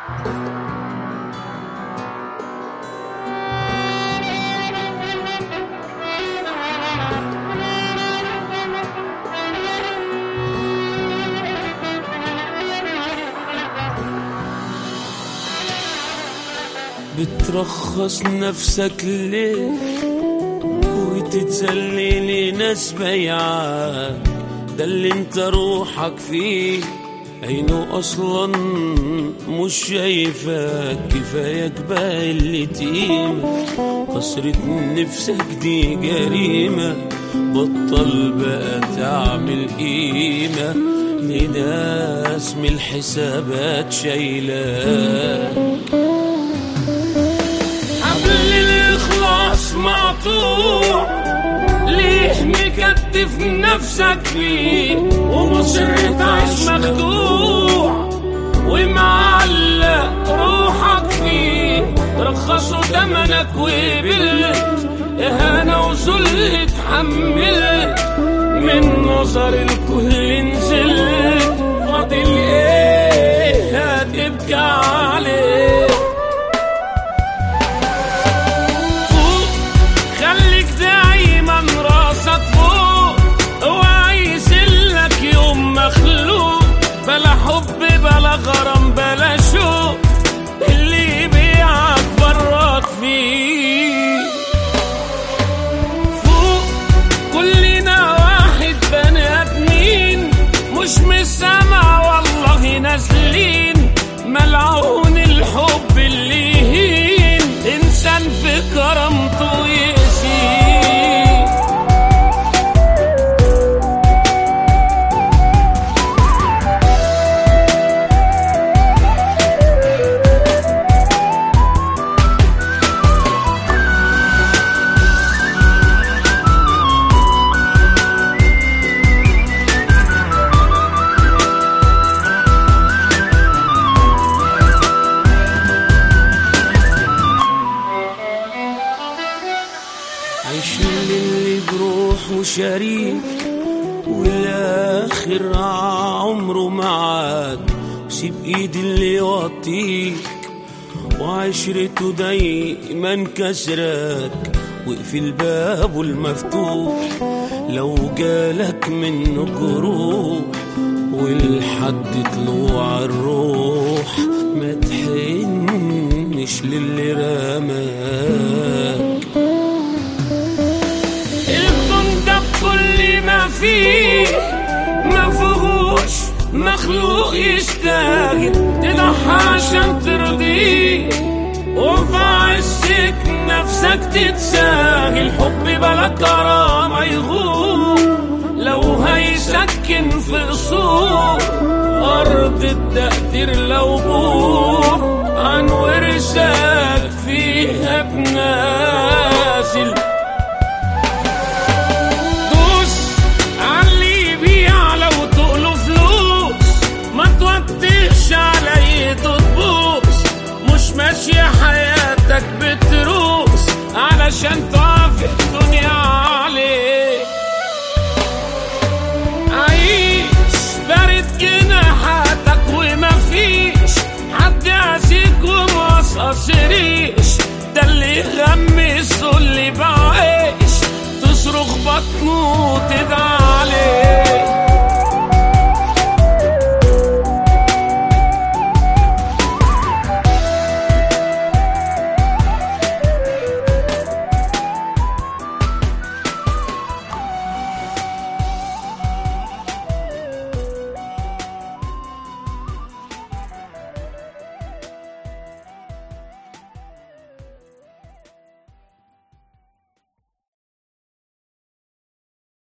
بترخص نفسك ليه وتتسلي لناس بيعاك ده اللي انت روحك فيه عينه اصلا مش شايفك كفاية بقى اللي تقيمة كسرة نفسك دي جريمة بطل بقى تعمل قيمة لناس من الحسابات شايلاك حبل الإخلاص مقطوع ليه مكتف نفسك فيه ومصر تعيش مخدوع ومعلق روحك فيه رخصوا تمنك وقبلت إهانة وذل اتحملت من نظر الكل نزلت فاضل ايه هتبكي عليه فوق خليك دايما راسك فوق اوعى يسلك يوم مخلوق بلا حب بلا غرام بلا شوق اللي يبيعك برات فيه فوق كلنا واحد بني ادمين مش من السما والله نازلين ملعون الحب اللي يهين انسان في كرامته يسيء عيش اللي بروح وشريك والاخر عمره معاك سيب ايد اللي يوطيك وعشرته دايما كسرك واقفل بابه المفتوح لو جالك منه جروح والحد طلوع الروح ما تحنش للي رماك الكون ده بكل ما فيه ما فيهوش مخلوق يستاهل تضحى عشان ترضيه وفي عزك نفسك تتساهل حب بلا كرامة يغور لو هيسكن في قصور أرض التقدير لو بور عن ورثك فيها بنازل دوس علي يبيع لو تقله فلوس ما توطيش على ايده تبوس مش ماشية حياتك بتروس علشان تقف الدنيا عليك عيش بارد جناحاتك ومفيش حد يعزيك ومقصص ريش ده اللي يغمس واللي بعيش تصرخ بطنه وتدعي عليه